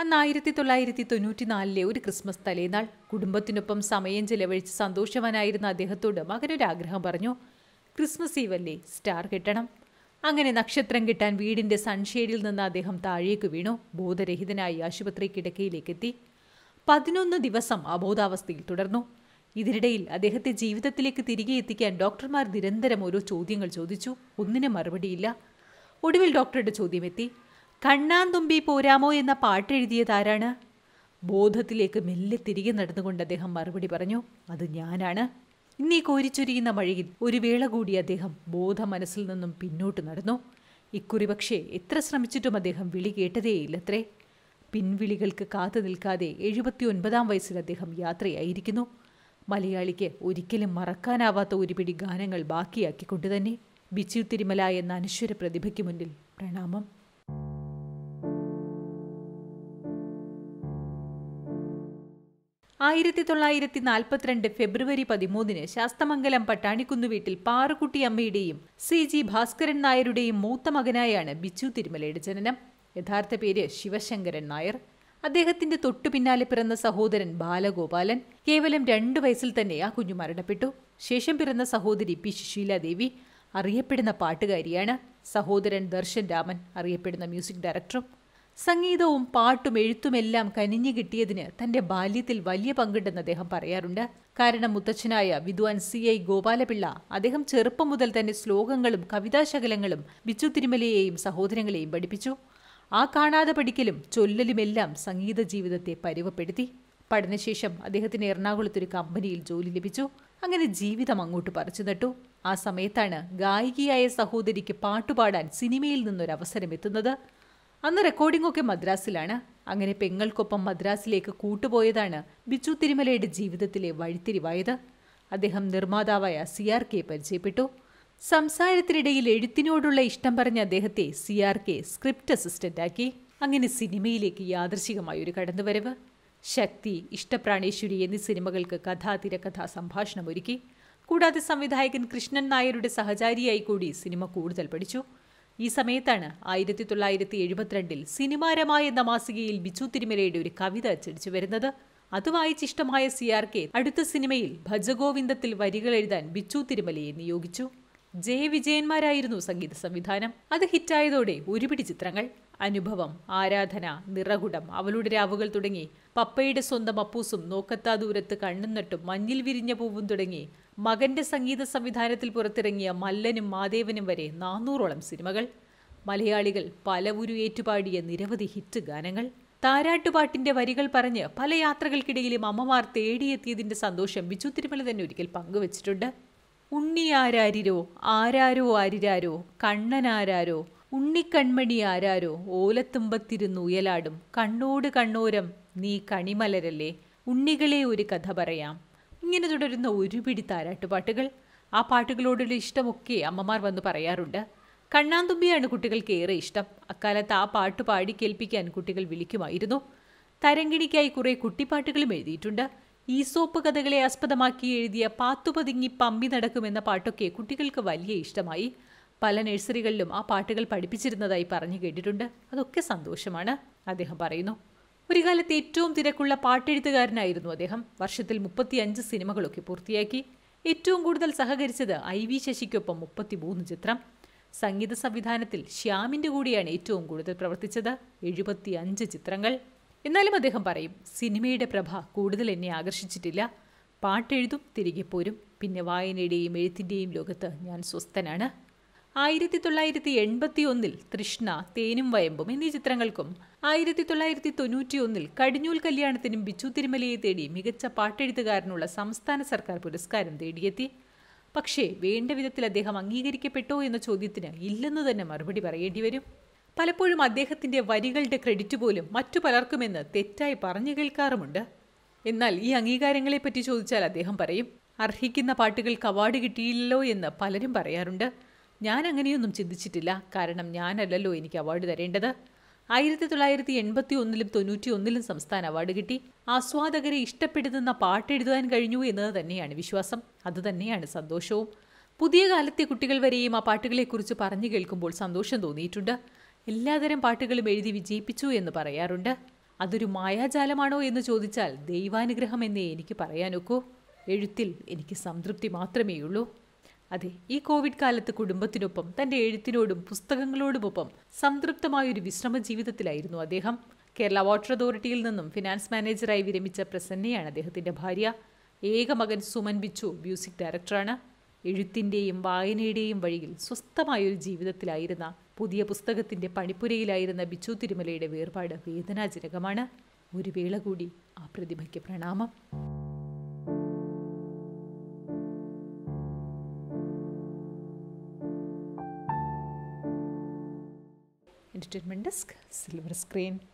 അന്ന് ആയിരത്തി തൊള്ളായിരത്തി തൊണ്ണൂറ്റിനാലിലെ ഒരു ക്രിസ്മസ് തലേനാൾ കുടുംബത്തിനൊപ്പം സമയം ചെലവഴിച്ച് സന്തോഷവാനായിരുന്ന അദ്ദേഹത്തോട് മകനൊരാഗ്രഹം പറഞ്ഞു ക്രിസ്മസ് ഈവല്ലേ സ്റ്റാർ കിട്ടണം അങ്ങനെ നക്ഷത്രം കിട്ടാൻ വീടിന്റെ സൺഷെയ്ഡിൽ നിന്ന് അദ്ദേഹം താഴേക്ക് വീണു ബോധരഹിതനായി ആശുപത്രി കിടക്കയിലേക്കെത്തി പതിനൊന്ന് ദിവസം അബോധാവസ്ഥയിൽ തുടർന്നു ഇതിനിടയിൽ അദ്ദേഹത്തെ ജീവിതത്തിലേക്ക് തിരികെ എത്തിക്കാൻ ഡോക്ടർമാർ നിരന്തരം ഓരോ ചോദ്യങ്ങൾ ചോദിച്ചു ഒന്നിനും മറുപടിയില്ല ഒടുവിൽ ഡോക്ടറുടെ ചോദ്യമെത്തി കണ്ണാൻ തുമ്പി പോരാമോ എന്ന പാട്ടെഴുതിയതാരാണ് ബോധത്തിലേക്ക് മെല്ലെ തിരികെ നടന്നുകൊണ്ട് അദ്ദേഹം മറുപടി പറഞ്ഞു അത് ഞാനാണ് ഇന്നീ കോരിച്ചൊരിയുന്ന മഴയിൽ ഒരു വേള കൂടി അദ്ദേഹം ബോധ മനസ്സിൽ നിന്നും പിന്നോട്ട് നടന്നു ഇക്കുറി പക്ഷേ എത്ര ശ്രമിച്ചിട്ടും അദ്ദേഹം വിളി കേട്ടതേയില്ലത്രേ പിൻവിളികൾക്ക് കാത്തു നിൽക്കാതെ എഴുപത്തി ഒൻപതാം വയസ്സിൽ അദ്ദേഹം യാത്രയായിരിക്കുന്നു മലയാളിക്ക് ഒരിക്കലും മറക്കാനാവാത്ത ഒരു പിടി ഗാനങ്ങൾ ബാക്കിയാക്കിക്കൊണ്ട് തന്നെ ബിച്ചു തിരുമല എന്ന അനശ്വര പ്രതിഭയ്ക്ക് മുന്നിൽ പ്രണാമം ആയിരത്തി തൊള്ളായിരത്തി നാൽപ്പത്തിരണ്ട് ഫെബ്രുവരി പതിമൂന്നിന് ശാസ്തമംഗലം പട്ടാണിക്കുന്ന് വീട്ടിൽ പാറുക്കുട്ടി അമ്മയുടെയും സി ജി ഭാസ്കരൻ നായരുടെയും മൂത്ത മകനായാണ് ബിച്ചു തിരുമലയുടെ ജനനം യഥാർത്ഥ പേര് ശിവശങ്കരൻ നായർ അദ്ദേഹത്തിന്റെ തൊട്ടു പിന്നാലെ പിറന്ന സഹോദരൻ ബാലഗോപാലൻ കേവലം രണ്ടു വയസ്സിൽ തന്നെ ആ കുഞ്ഞു മരണപ്പെട്ടു ശേഷം പിറന്ന സഹോദരി പി സുശീലാദേവി അറിയപ്പെടുന്ന പാട്ടുകാരിയാണ് സഹോദരൻ ദർശൻ രാമൻ അറിയപ്പെടുന്ന മ്യൂസിക് ഡയറക്ടറും സംഗീതവും പാട്ടും എഴുത്തുമെല്ലാം കനിഞ്ഞു കിട്ടിയതിന് തന്റെ ബാല്യത്തിൽ വലിയ പങ്കുണ്ടെന്ന് അദ്ദേഹം പറയാറുണ്ട് കാരണം മുത്തച്ഛനായ വിദ്വാൻ സി ഐ ഗോപാലപിള്ള അദ്ദേഹം ചെറുപ്പം മുതൽ തന്നെ ശ്ലോകങ്ങളും കവിതാശകലങ്ങളും ബിച്ചു തിരുമലയെയും സഹോദരങ്ങളെയും പഠിപ്പിച്ചു ആ കാണാതെ പഠിക്കലും ചൊല്ലലുമെല്ലാം സംഗീത ജീവിതത്തെ പരുവപ്പെടുത്തി പഠനശേഷം അദ്ദേഹത്തിന് എറണാകുളത്തൊരു കമ്പനിയിൽ ജോലി ലഭിച്ചു അങ്ങനെ ജീവിതം അങ്ങോട്ട് പറിച്ചു നട്ടു ആ സമയത്താണ് ഗായികയായ സഹോദരിക്ക് പാട്ടുപാടാൻ സിനിമയിൽ നിന്നൊരു അവസരം എത്തുന്നത് അന്ന് റെക്കോർഡിംഗ് ഒക്കെ മദ്രാസിലാണ് അങ്ങനെ പെങ്ങൾക്കൊപ്പം മദ്രാസിലേക്ക് കൂട്ടുപോയതാണ് ബിച്ചു തിരുമലയുടെ ജീവിതത്തിലെ വഴിത്തിരിവായത് അദ്ദേഹം നിർമ്മാതാവായ സി ആർ കെ പരിചയപ്പെട്ടു സംസാരത്തിനിടയിൽ എഴുത്തിനോടുള്ള ഇഷ്ടം പറഞ്ഞ അദ്ദേഹത്തെ സി ആർ കെ സ്ക്രിപ്റ്റ് അസിസ്റ്റന്റാക്കി അങ്ങനെ സിനിമയിലേക്ക് യാദൃശികമായ ഒരു കടന്നുവരവ് ശക്തി ഇഷ്ടപ്രാണേശ്വരി എന്നീ സിനിമകൾക്ക് കഥാ തിരക്കഥാ സംഭാഷണം ഒരുക്കി കൂടാതെ സംവിധായകൻ കൃഷ്ണൻ നായരുടെ സഹചാരിയായി കൂടി സിനിമ കൂടുതൽ പഠിച്ചു ഈ സമയത്താണ് ആയിരത്തി തൊള്ളായിരത്തി എഴുപത്തിരണ്ടിൽ സിനിമാരമ എന്ന മാസികയിൽ ബിച്ചു തിരുമലയുടെ ഒരു കവിത അച്ചടിച്ചു വരുന്നത് അത് വായിച്ചിഷ്ടമായ സി ആർ കെ അടുത്ത സിനിമയിൽ ഭജഗോവിന്ദത്തിൽ വരികൾ എഴുതാൻ ബിച്ചു തിരുമലയെ നിയോഗിച്ചു ജയ വിജയന്മാരായിരുന്നു സംഗീത സംവിധാനം അത് ഹിറ്റായതോടെ ഒരുപിടി ചിത്രങ്ങൾ അനുഭവം ആരാധന നിറകുടം അവളുടെ രാവുകൾ തുടങ്ങി പപ്പയുടെ സ്വന്തം അപ്പൂസും നോക്കത്താ ദൂരത്ത് കണ്ണും നട്ടും മഞ്ഞിൽ വിരിഞ്ഞ പൂവും തുടങ്ങി മകന്റെ സംഗീത സംവിധാനത്തിൽ പുറത്തിറങ്ങിയ മല്ലനും മാദേവനും വരെ നാനൂറോളം സിനിമകൾ മലയാളികൾ പലവുരു ഏറ്റുപാടിയ നിരവധി ഹിറ്റ് ഗാനങ്ങൾ താരാട്ടുപാട്ടിന്റെ വരികൾ പറഞ്ഞ് പല യാത്രകൾക്കിടയിലും അമ്മമാർ തേടിയെത്തിയതിന്റെ സന്തോഷം ബിജു തിരുമല തന്നെ ഒരിക്കൽ പങ്കുവച്ചിട്ടുണ്ട് ഉണ്ണി ആരാരിരോ ആരാരോ ആരിരാരോ കണ്ണനാരാരോ ഉണ്ണിക്കൺമണി ആരാരോ ഓലത്തുമ്പത്തിരുന്ന് ഉയലാടും കണ്ണോട് കണ്ണോരം നീ കണിമലരല്ലേ ഉണ്ണികളെ ഒരു കഥ പറയാം ഇങ്ങനെ തുടരുന്ന ഒരു പിടി താരാട്ടുപാട്ടുകൾ ആ പാട്ടുകളോടുള്ള ഇഷ്ടമൊക്കെ അമ്മമാർ വന്ന് പറയാറുണ്ട് കണ്ണാന്തുമ്പിയാണ് കുട്ടികൾക്ക് ഏറെ ഇഷ്ടം അക്കാലത്ത് ആ പാട്ട് പാടി കേൾപ്പിക്കാൻ കുട്ടികൾ വിളിക്കുമായിരുന്നു തരങ്കിണിക്കായി കുറെ കുട്ടിപ്പാട്ടുകളും എഴുതിയിട്ടുണ്ട് ഈസോപ്പ് കഥകളെ ആസ്പദമാക്കി എഴുതിയ പാത്തുപതുങ്ങി പമ്പി നടക്കുമെന്ന പാട്ടൊക്കെ കുട്ടികൾക്ക് വലിയ ഇഷ്ടമായി പല നഴ്സറികളിലും ആ പാട്ടുകൾ പഠിപ്പിച്ചിരുന്നതായി പറഞ്ഞു കേട്ടിട്ടുണ്ട് അതൊക്കെ സന്തോഷമാണ് അദ്ദേഹം പറയുന്നു ഒരു കാലത്ത് ഏറ്റവും തിരക്കുള്ള പാട്ടെഴുത്തുകാരനായിരുന്നു അദ്ദേഹം വർഷത്തിൽ മുപ്പത്തിയഞ്ച് സിനിമകളൊക്കെ പൂർത്തിയാക്കി ഏറ്റവും കൂടുതൽ സഹകരിച്ചത് ഐ വി ശശിക്കൊപ്പം മുപ്പത്തിമൂന്ന് ചിത്രം സംഗീത സംവിധാനത്തിൽ ശ്യാമിൻ്റെ കൂടിയാണ് ഏറ്റവും കൂടുതൽ പ്രവർത്തിച്ചത് എഴുപത്തി അഞ്ച് ചിത്രങ്ങൾ എന്നാലും അദ്ദേഹം പറയും സിനിമയുടെ പ്രഭ കൂടുതൽ എന്നെ ആകർഷിച്ചിട്ടില്ല പാട്ടെഴുതും തിരികെ പോരും പിന്നെ വായനയുടെയും എഴുത്തിൻ്റെയും ലോകത്ത് ഞാൻ സ്വസ്ഥനാണ് ആയിരത്തി തൊള്ളായിരത്തി എൺപത്തി ഒന്നിൽ തൃഷ്ണ തേനും വയമ്പും എന്നീ ചിത്രങ്ങൾക്കും ആയിരത്തി തൊള്ളായിരത്തി തൊണ്ണൂറ്റി ഒന്നിൽ കടിഞ്ഞൂൽ കല്യാണത്തിനും ബിച്ചു തിരുമലയെ തേടി മികച്ച പാട്ടെഴുത്തുകാരനുള്ള സംസ്ഥാന സർക്കാർ പുരസ്കാരം തേടിയെത്തി പക്ഷേ വേണ്ട വിധത്തിൽ അദ്ദേഹം അംഗീകരിക്കപ്പെട്ടോ എന്ന ചോദ്യത്തിന് ഇല്ലെന്ന് തന്നെ മറുപടി പറയേണ്ടി വരും പലപ്പോഴും അദ്ദേഹത്തിന്റെ വരികളുടെ ക്രെഡിറ്റ് പോലും മറ്റു പലർക്കുമെന്ന് തെറ്റായി പറഞ്ഞു കേൾക്കാറുമുണ്ട് എന്നാൽ ഈ അംഗീകാരങ്ങളെപ്പറ്റി ചോദിച്ചാൽ അദ്ദേഹം പറയും അർഹിക്കുന്ന പാട്ടുകൾക്ക് അവാർഡ് കിട്ടിയില്ലല്ലോ എന്ന് പലരും പറയാറുണ്ട് ഞാൻ അങ്ങനെയൊന്നും ചിന്തിച്ചിട്ടില്ല കാരണം ഞാനല്ലല്ലോ എനിക്ക് അവാർഡ് തരേണ്ടത് ആയിരത്തി തൊള്ളായിരത്തി എൺപത്തി ഒന്നിലും തൊണ്ണൂറ്റി ഒന്നിലും സംസ്ഥാന അവാർഡ് കിട്ടി ആസ്വാദകരെ ഇഷ്ടപ്പെടുന്ന പാട്ടെഴുതാൻ കഴിഞ്ഞു എന്നത് തന്നെയാണ് വിശ്വാസം അതുതന്നെയാണ് സന്തോഷവും പുതിയ കാലത്തെ കുട്ടികൾ വരെയും ആ പാട്ടുകളെക്കുറിച്ച് പറഞ്ഞു കേൾക്കുമ്പോൾ സന്തോഷം തോന്നിയിട്ടുണ്ട് എല്ലാതരം പാട്ടുകളും എഴുതി വിജയിപ്പിച്ചു എന്ന് പറയാറുണ്ട് അതൊരു മായാജാലമാണോ എന്ന് ചോദിച്ചാൽ ദൈവാനുഗ്രഹം എന്നേ എനിക്ക് പറയാനൊക്കൂ എഴുത്തിൽ എനിക്ക് സംതൃപ്തി മാത്രമേയുള്ളൂ അതെ ഈ കോവിഡ് കാലത്ത് കുടുംബത്തിനൊപ്പം തൻ്റെ എഴുത്തിനോടും പുസ്തകങ്ങളോടുമൊപ്പം സംതൃപ്തമായൊരു വിശ്രമ ജീവിതത്തിലായിരുന്നു അദ്ദേഹം കേരള വാട്ടർ അതോറിറ്റിയിൽ നിന്നും ഫിനാൻസ് മാനേജറായി വിരമിച്ച പ്രസന്നയാണ് അദ്ദേഹത്തിൻ്റെ ഭാര്യ ഏക മകൻ സുമൻ ബിച്ചു മ്യൂസിക് ഡയറക്ടറാണ് എഴുത്തിൻ്റെയും വായനയുടെയും വഴിയിൽ സ്വസ്ഥമായൊരു ജീവിതത്തിലായിരുന്ന പുതിയ പുസ്തകത്തിൻ്റെ പണിപ്പുരയിലായിരുന്ന ബിച്ചു തിരുമലയുടെ വേർപാട് വേദനാജനകമാണ് ഒരു വേള കൂടി ആ പ്രതിഭയ്ക്ക് പ്രണാമം entertainment desk silver screen